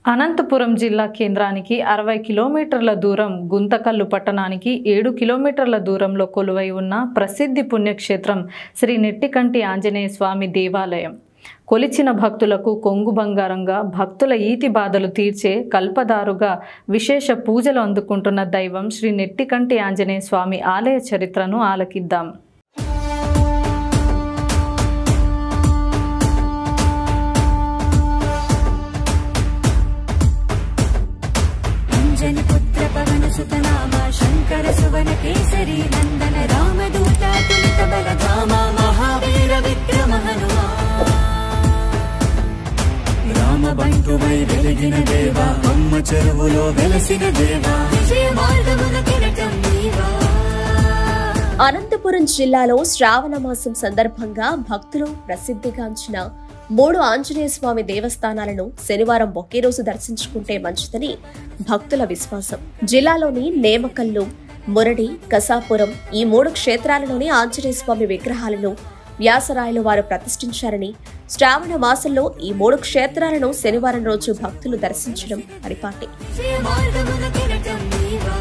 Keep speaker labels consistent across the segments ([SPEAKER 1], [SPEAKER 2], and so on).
[SPEAKER 1] అనంతపురం జిల్లా కేంద్రానికి అరవై కిలోమీటర్ల దూరం గుంతకల్లు పట్టణానికి ఏడు కిలోమీటర్ల దూరంలో కొలువై ఉన్న ప్రసిద్ధి పుణ్యక్షేత్రం శ్రీ నెట్టికంటి ఆంజనేయ స్వామి దేవాలయం కొలిచిన భక్తులకు కొంగు బంగారంగా భక్తుల ఈతి బాధలు తీర్చే కల్పదారుగా విశేష పూజలు అందుకుంటున్న దైవం శ్రీ నెట్టికంటి ఆంజనేయ స్వామి ఆలయ చరిత్రను ఆలకిద్దాం
[SPEAKER 2] అంజనిపుత్ర పవన సుతనామ శంకర సువన కేసరి నందన రామదూత తులిత బలధామ మహావీర విక్రమ హనుమా
[SPEAKER 3] రామబంటువై వెలిగిన దేవా అమ్మ చెరువులో వెలసిన దేవా
[SPEAKER 2] విజయ మార్గమున కిరటం నీవా
[SPEAKER 4] అనంతపురం జిల్లాలో శ్రావణ మాసం సందర్భంగా భక్తులు ప్రసిద్ధిగాంచిన మూడు ఆంజనేయ స్వామి దేవస్థానాలను శనివారం ఒకే రోజు దర్శించుకుంటే మంచిదని భక్తుల విశ్వాసం జిల్లాలోని నేమకల్లు మురడి కసాపురం ఈ మూడు క్షేత్రాలలోని ఆంజనేయ స్వామి విగ్రహాలను వ్యాసరాయలు వారు ప్రతిష్ఠించారని శ్రావణ మాసంలో ఈ మూడు క్షేత్రాలను శనివారం రోజు భక్తులు దర్శించడం పరిపాటి
[SPEAKER 2] విజయ మార్గమున కిరటం నీవా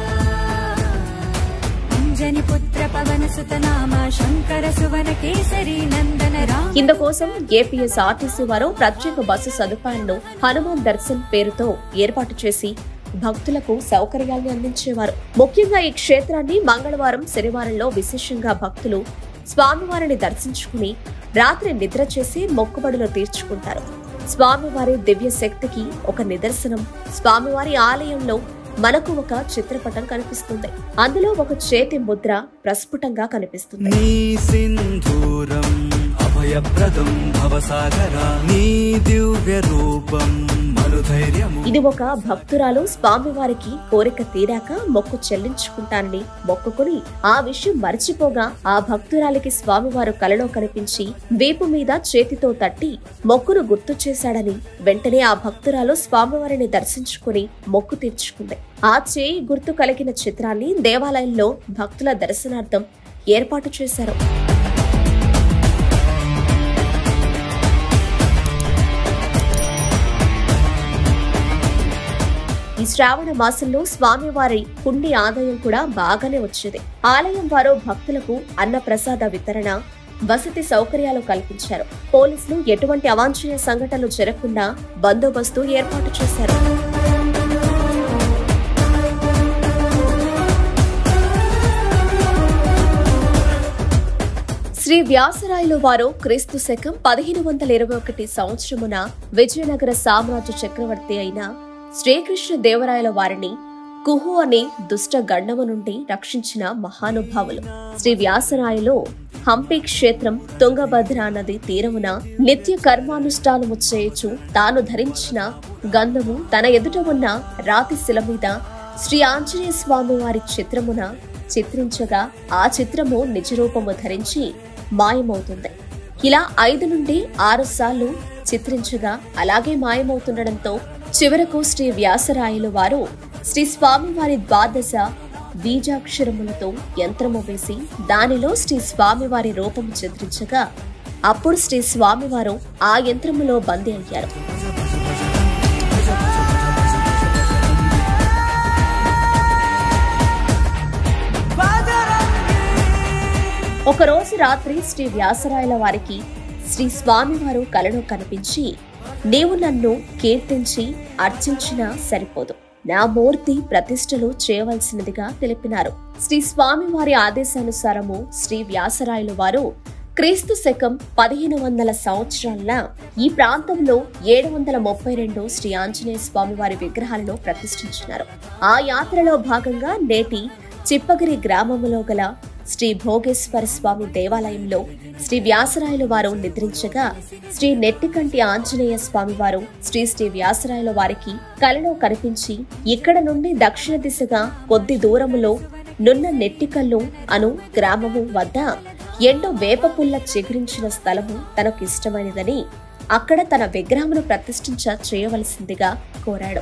[SPEAKER 2] అంజనిపుత్ర పవన సుతనామ శంకర సువన కేసరి నందన రామ
[SPEAKER 4] ఇందుకోసం ఏపీఎస్ ఆర్టీసీ వారు ప్రత్యేక బస్సు సదుపాయాలను హనుమాన్ దర్శన్ పేరుతో ఏర్పాటు చేసి భక్తులకు సౌకర్యాల్ని అందించేవారు ముఖ్యంగా ఈ క్షేత్రాన్ని మంగళవారం శనివారంలో విశేషంగా భక్తులు స్వామివారిని దర్శించుకుని రాత్రి నిద్ర చేసి మొక్కుబడులు తీర్చుకుంటారు స్వామివారి దివ్య శక్తికి ఒక నిదర్శనం స్వామివారి ఆలయంలో మనకు ఒక చిత్రపటం కనిపిస్తుంది అందులో ఒక చేతి ముద్ర ప్రస్ఫుటంగా కనిపిస్తుంది
[SPEAKER 3] నీ సింధూరం అభయప్రదం భవసాగరా నీ దివ్య రూపం మనుధైర్యము
[SPEAKER 4] ఇది ఒక భక్తురాలు స్వామివారికి కోరిక తీరాక మొక్కు చెల్లించుకుంటానని మొక్కుకుని ఆ విషయం మర్చిపోగా ఆ భక్తురాలికి స్వామివారు కలలో కనిపించి వీపు మీద చేతితో తట్టి మొక్కును గుర్తు చేశాడని వెంటనే ఆ భక్తురాలు స్వామివారిని దర్శించుకుని మొక్కు తీర్చుకుంది ఆ చేయి గుర్తు కలిగిన చిత్రాన్ని దేవాలయంలో భక్తుల దర్శనార్థం ఏర్పాటు చేశారు ఈ శ్రావణ మాసంలో స్వామివారి హుండీ ఆదాయం కూడా బాగానే వచ్చేది ఆలయం వారు భక్తులకు అన్న ప్రసాద వితరణ వసతి సౌకర్యాలు కల్పించారు పోలీసులు ఎటువంటి అవాంఛనీయ సంఘటనలు జరగకుండా బందోబస్తు ఏర్పాటు చేశారు శ్రీ వ్యాసరాయలు వారు క్రీస్తు శకం పదిహేను వందల ఇరవై ఒకటి సంవత్సరమున విజయనగర సామ్రాజ్య చక్రవర్తి అయిన శ్రీకృష్ణ దేవరాయల వారిని కుహు అనే దుష్ట గండము నుండి రక్షించిన మహానుభావులు శ్రీ వ్యాసరాయలో హంపి క్షేత్రం తుంగభద్ర నది తీరమున నిత్య కర్మానుష్ఠానము చేయొచ్చు తాను ధరించిన గంధము తన ఎదుట ఉన్న రాతి శిల మీద శ్రీ ఆంజనేయ స్వామి వారి చిత్రమున చిత్రించగా ఆ చిత్రము నిజరూపము ధరించి మాయమవుతుంది ఇలా ఐదు నుండి ఆరు సార్లు చిత్రించగా అలాగే మాయమవుతుండడంతో చివరకు శ్రీ వ్యాసరాయలు వారు శ్రీ స్వామివారి ద్వాదశ బీజాక్షరములతో యంత్రము వేసి దానిలో శ్రీ స్వామివారి రూపము చిత్రించగా అప్పుడు శ్రీ స్వామివారు ఆ యంత్రములో బందీ అయ్యారు ఒక రోజు రాత్రి శ్రీ వ్యాసరాయల వారికి శ్రీ స్వామివారు కలలో కనిపించి నీవు నన్ను కీర్తించి అర్చించినా సరిపోదు నా మూర్తి ప్రతిష్టలు చేయవలసినదిగా తెలిపినారు శ్రీ స్వామివారి ఆదేశానుసారము శ్రీ వ్యాసరాయలు వారు క్రీస్తు శకం పదిహేను వందల సంవత్సరాల ఈ ప్రాంతంలో ఏడు వందల ముప్పై రెండు శ్రీ ఆంజనేయ స్వామి వారి విగ్రహాలను ప్రతిష్ఠించినారు ఆ యాత్రలో భాగంగా నేటి చిప్పగిరి గ్రామములో గల శ్రీ భోగేశ్వర స్వామి దేవాలయంలో శ్రీ వ్యాసరాయలు వారు నిద్రించగా శ్రీ నెట్టికంటి ఆంజనేయ స్వామి వారు శ్రీ శ్రీ వ్యాసరాయల వారికి కలలో కనిపించి ఇక్కడ నుండి దక్షిణ దిశగా కొద్ది దూరములో నున్న నెట్టికల్లు అను గ్రామము వద్ద ఎండు వేప పుల్ల చిగురించిన స్థలము తనకు ఇష్టమైనదని అక్కడ తన విగ్రహమును ప్రతిష్ఠించ చేయవలసిందిగా కోరాడు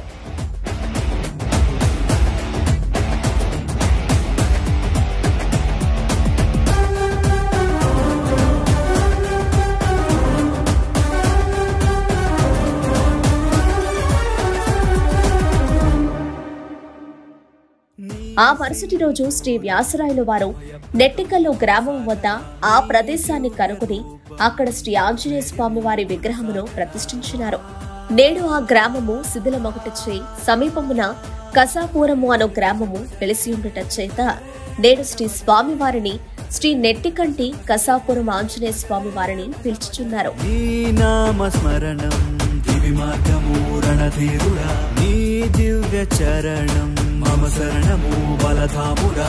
[SPEAKER 4] ఆ మరుసటి రోజు శ్రీ వ్యాసరాయలు వారు నెట్టికల్లు గ్రామం వద్ద ఆ ప్రదేశాన్ని కనుగొని అక్కడ శ్రీ ఆంజనేయ స్వామి వారి విగ్రహమును ప్రతిష్ఠించినారు నేడు ఆ గ్రామము శిథిలమొకటిచే సమీపమున కసాపురము అను గ్రామము వెలిసి ఉండుట చేత నేడు శ్రీ స్వామివారిని శ్రీ నెట్టికంటి కసాపురం ఆంజనేయ స్వామి వారిని పిలుచుచున్నారు
[SPEAKER 3] నీ నామ స్మరణం దివి మార్గము రణధీరుడా నీ దివ్య చరణం మమ శరణము బలధాముడా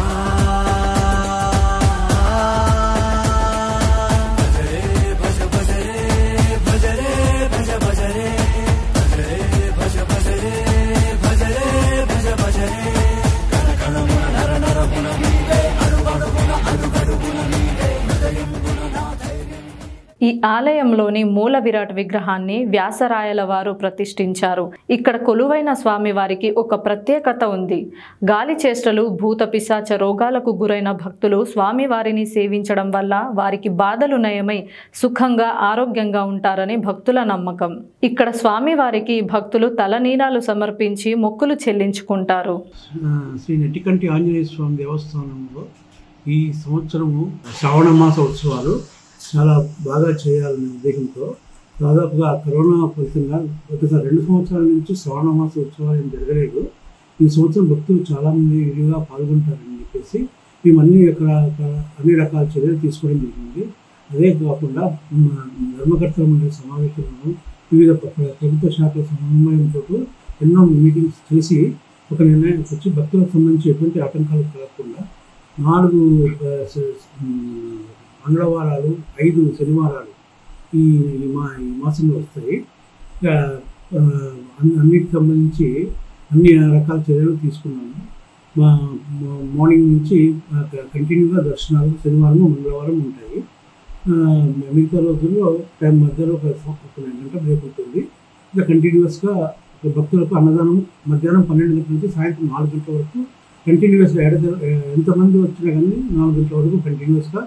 [SPEAKER 3] భజరే భజ భజరే భజరే భజ భజరే భజరే భజ భజరే భజరే భజ భజరే కణ కణమున నర నరమున నీవే అడుగడుగున అడుగడుగున నీవే హృదయంబున నా ధైర్యం
[SPEAKER 1] ఈ ఆలయంలోని మూల విరాట్ విగ్రహాన్ని వ్యాసరాయల వారు ప్రతిష్ఠించారు ఇక్కడ కొలువైన స్వామి వారికి ఒక ప్రత్యేకత ఉంది గాలి చేష్టలు భూత పిశాచ రోగాలకు గురైన భక్తులు స్వామి వారిని సేవించడం వల్ల వారికి బాధలు నయమై సుఖంగా ఆరోగ్యంగా ఉంటారని భక్తుల నమ్మకం ఇక్కడ స్వామి వారికి భక్తులు తలనీలాలు సమర్పించి మొక్కులు చెల్లించుకుంటారు
[SPEAKER 5] ఆ, శ్రీ నెట్టికంటి ఆంజనేయ స్వామి దేవస్థానంలో ఈ సంవత్సరము శ్రావణ మాస ఉత్సవాలు చాలా బాగా చేయాలనే ఉద్దేశంతో దాదాపుగా కరోనా ఫలితంగా గత రెండు సంవత్సరాల నుంచి శ్రావణ మాస ఉత్సవాలు ఏం జరగలేదు ఈ సంవత్సరం భక్తులు చాలామంది విడిగా పాల్గొంటారని చెప్పేసి మేము అన్ని రకాల అన్ని రకాల చర్యలు తీసుకోవడం జరిగింది అదే కాకుండా మ, ధర్మకర్తల మండలి సమావేశంలో వివిధ ప్ర- ప్రభుత్వ శాఖల సమన్వయంతో ఎన్నో మీటింగ్స్ చేసి ఒక నిర్ణయానికి వచ్చి భక్తులకు సంబంధించి ఎటువంటి ఆటంకాలు కలగకుండా నాలుగు ఆ, స- ఉమ్, మంగళవారాలు ఐదు శనివారాలు ఈ ఈ మా ఈ మాసంలో వస్తాయి ఇక, ఆ, అన్ని- అన్నిటికి సంబంధించి అన్ని రకాల చర్యలు తీసుకున్నాము మా మా- మార్నింగ్ నుంచి ఆ, క- కంటిన్యూగా దర్శనాలు శనివారం మంగళవారం ఉంటాయి ఆ, మిగతా రోజుల్లో టైం మధ్యలో ఒక ఒక గంట బ్రేక్ ఉంటుంది ఇంకా కంటిన్యూస్గా భక్తులకు అన్నదానం మధ్యాహ్నం పన్నెండు గంటల నుంచి సాయంత్రం నాలుగు గంటల వరకు కంటిన్యూస్గా ఎడ ఎంతమంది వచ్చినా కానీ నాలుగు గంటల వరకు కంటిన్యూస్గా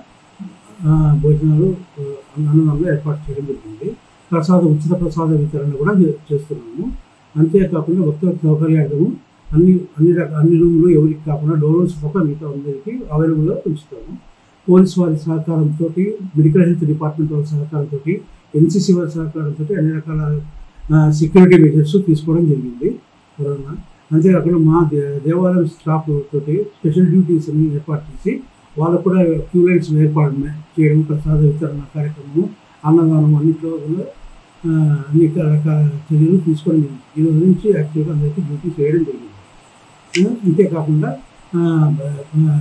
[SPEAKER 5] భోజనాలు ఆ, అన్నదానంలో ఏర్పాటు చేయడం జరిగింది ప్రసాద ఉచిత ప్రసాద వితరణ కూడా చే- చేస్తున్నాము అంతేకాకుండా భక్తుల సౌకర్యార్థము అన్ని అన్ని రకాల అన్ని రూములు ఎవరికి కాకుండా డోర్స్ తప్ప మిగతా అందరికీ అవైలబుల్గా ఉంచుతాము పోలీస్ వారి సహకారంతో మెడికల్ హెల్త్ డిపార్ట్మెంట్ వారి సహకారంతో ఎన్సీసీ వారి సహకారంతో అన్ని రకాల సెక్యూరిటీ మెజర్స్ తీసుకోవడం జరిగింది కరోనా అంతేకాకుండా మా దే- దేవాలయం స్టాఫ్ తోటి స్పెషల్ డ్యూటీస్ అన్ని ఏర్పాటు చేసి వాళ్ళకు కూడా క్యూ లైన్స్ ఏర్పాటు చేయడం ప్రసాద వితరణ కార్యక్రమము అన్నదానం అన్నింటిలో కూడా ఆ, అన్ని రకాల చర్యలు తీసుకోవడం జరిగింది ఈ రోజు నుంచి యాక్చువల్గా అందరికీ డ్యూటీ చేయడం జరిగింది ఆ, అంతేకాకుండా ఆ, ఆ,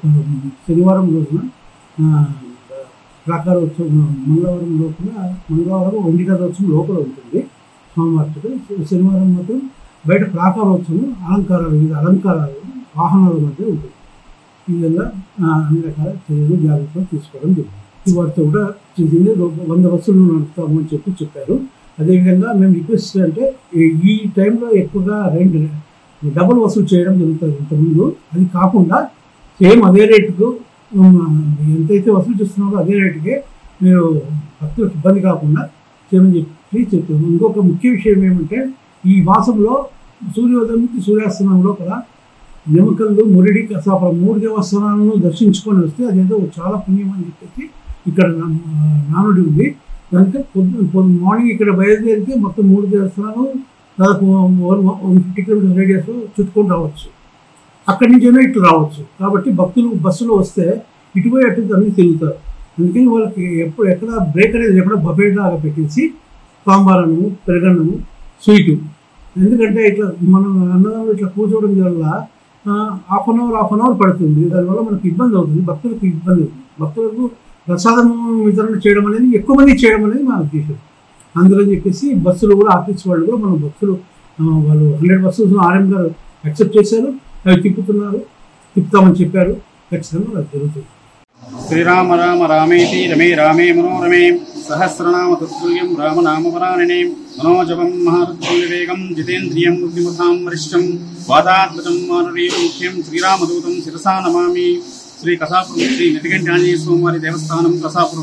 [SPEAKER 5] శనివారం రోజున ఆ, ప్రాకారోత్సవం మంగళవారం లోపల మంగళవారం వెండికారోత్సవం లోపల ఉంటుంది స్వామివారికి శనివారం మాత్రం బయట ప్రాకారోత్సవం అలంకారాలు వివిధ అలంకారాలు వాహనాల మధ్య ఉంటుంది ఈ విధంగా ఆ, అన్ని రకాల చర్యలు జాగ్రత్తలు తీసుకోవడం జరిగింది ఈ వారితో కూడా చేసింది రూ- వంద బస్సులు నడుపుతాము అని చెప్పి చెప్పారు అదేవిధంగా మేము రిక్వెస్ట్ అంటే ఈ- ఈ టైంలో ఎక్కువగా రెంట్ డబుల్ వసూలు చేయడం జరుగుతుంది ఇంతకుముందు అది కాకుండా సేమ్ అదే రేటుకు ఉమ్, ఎంతైతే వసూలు చేస్తున్నారో అదే రేటుకే మీరు భక్తులకు ఇబ్బంది కాకుండా చేయమని చెప్పి చెప్పాము ఇంకొక ముఖ్య విషయం ఏమంటే ఈ మాసంలో సూర్యోదయం నుంచి సూర్యాస్తమయం లోపల నిమ్మకల్లు మురిడి కసాపురం మూడు దేవస్థానాలను దర్శించుకొని వస్తే అదేదో చాలా పుణ్యం అని చెప్పేసి ఇక్కడ నా- నానుడి ఉంది దానికి పొద్దు పొద్దు మార్నింగ్ ఇక్కడ బయలుదేరితే మొత్తం మూడు దేవస్థానాలు దాదాపు వన్ ఫిఫ్టీ కిలోమీటర్ రేడియస్ చుట్టుకొని రావచ్చు అక్కడి నుంచైనా ఇటు రావచ్చు కాబట్టి భక్తులు బస్సులో వస్తే ఇటుపోయి అటు అన్ని తిరుగుతారు అందుకని వాళ్ళకి ఎప్పుడు ఎక్కడ బ్రేక్ అనేది ఎక్కడ బఫెట్ లాగా పెట్టేసి సాంబారము పెరగన్నము స్వీటు ఎందుకంటే ఇట్లా మనం అన్నదానం ఇట్లా కూర్చోవడం వల్ల half an hour half an hour పడుతుంది దానివల్ల మనకి ఇబ్బంది అవుతుంది భక్తులకు ఇబ్బంది అవుతుంది భక్తులకు ప్రసాదం వితరణ చేయడం అనేది ఎక్కువ మంది చేయడం అనేది మా ఉద్దేశం అందులో చెప్పేసి బస్సులు కూడా ఆఫీస్ వాళ్ళు కూడా మన బస్సులు ఆ, వాళ్ళు హండ్రెడ్ బస్సెస్ ఆర్ఎం గారు యాక్సెప్ట్ చేశారు అవి తిప్పుతున్నారు తిప్పుతామని చెప్పారు ఖచ్చితంగా అది జరుగుతుంది
[SPEAKER 6] శ్రీరామ రామ రామేతి రమే రామే మనోరమే సహస్రనామ తత్తుల్యం రామనామపరాయణే మనోజవం మహారుద్వేగం జితేంద్రియం బుద్ధిమతాం వరిష్టం వాతాత్మజం మానవీయం ముఖ్యం శ్రీరామదూతం శిరసా నమామి శ్రీ కసాపురం శ్రీ నటిగంటి ఆంజనేయ స్వామివారి దేవస్థానం కసాపురం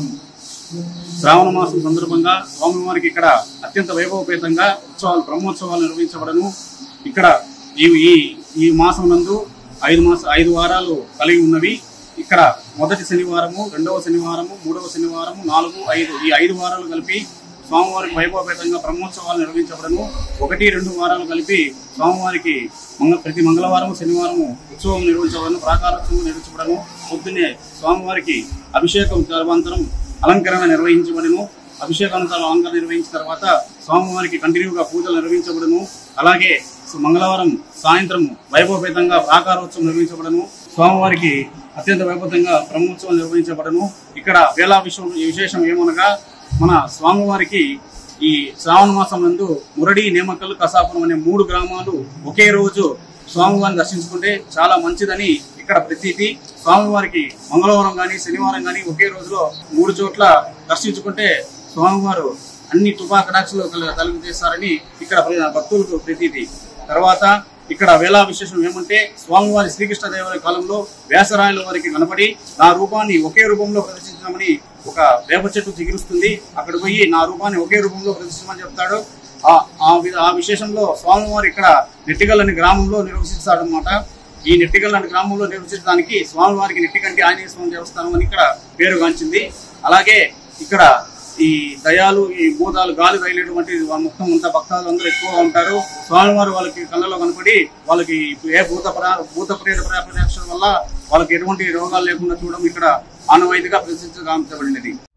[SPEAKER 6] శ్రావణ మాసం సందర్భంగా స్వామివారికి ఇక్కడ అత్యంత వైభవపేతంగా ఉత్సవాలు బ్రహ్మోత్సవాలు నిర్వహించబడను ఇక్కడ ఈ ఈ ఈ మాసం నందు ఐదు మాస ఐదు వారాలు కలిగి ఉన్నవి ఇక్కడ మొదటి శనివారము రెండవ శనివారము మూడవ శనివారము నాలుగు ఐదు ఈ ఐదు వారాలు కలిపి స్వామివారికి వైభవపేతంగా బ్రహ్మోత్సవాలు నిర్వహించబడను ఒకటి రెండు వారాలు కలిపి స్వామివారికి మంగ ప్రతి మంగళవారం శనివారం ఉత్సవం నిర్వహించబడను ప్రాకారోత్సవం నిర్వహించబడను పొద్దున్నే స్వామివారికి అభిషేకం తర్వాంతరం అలంకరణ నిర్వహించబడను అభిషేకానంతరం అలంకరణ నిర్వహించిన తర్వాత స్వామివారికి కంటిన్యూగా పూజలు నిర్వహించబడను అలాగే మంగళవారం సాయంత్రం వైభవపేతంగా ప్రాకారోత్సవం నిర్వహించబడను స్వామివారికి అత్యంత వైభవంగా బ్రహ్మోత్సవం నిర్వహించబడను ఇక్కడ వేళా విషయం విశేషం ఏమనగా మన స్వామివారికి ఈ శ్రావణ మాసం నందు మురడి నేమకల్ కసాపురం అనే మూడు గ్రామాలు ఒకే రోజు స్వామివారిని దర్శించుకుంటే చాలా మంచిదని ఇక్కడ ప్రతీతి స్వామివారికి మంగళవారం గాని శనివారం గాని ఒకే రోజులో మూడు చోట్ల దర్శించుకుంటే స్వామివారు అన్ని తుపాకటాక్షలు కలుగు చేస్తారని ఇక్కడ భక్తులకు ప్రతీతి తర్వాత ఇక్కడ వేళా విశేషం ఏమంటే స్వామివారి శ్రీకృష్ణదేవరాయ కాలంలో వ్యాసరాయల వారికి కనపడి నా రూపాన్ని ఒకే రూపంలో ప్రదర్శించమని ఒక వేప చెట్టు చిగురుస్తుంది అక్కడ పోయి నా రూపాన్ని ఒకే రూపంలో ప్రదర్శించమని చెప్తాడు ఆ ఆ వి- ఆ విశేషంలో స్వామివారు ఇక్కడ నెట్టిగల్ అనే గ్రామంలో నిర్వహిస్తాడు అనమాట ఈ నెట్టిగల్ అనే గ్రామంలో నిర్వహించడానికి స్వామివారికి నెట్టికంటి ఆంజనేయ స్వామి దేవస్థానం అని ఇక్కడ పేరుగాంచింది అలాగే ఇక్కడ ఈ దయాలు ఈ భూతాలు గాలి రైలేటువంటి మొత్తం అంతా భక్తాలు అందరూ ఎక్కువగా ఉంటారు స్వామివారు వాళ్ళకి కళ్ళలో కనపడి వాళ్ళకి ఏ భూత ప్రా- భూత ప్రేత ప్రయాక్షల వల్ల వాళ్ళకి ఎటువంటి రోగాలు లేకుండా చూడడం ఇక్కడ ఆనవాయితీగా ప్రదర్శించబడినది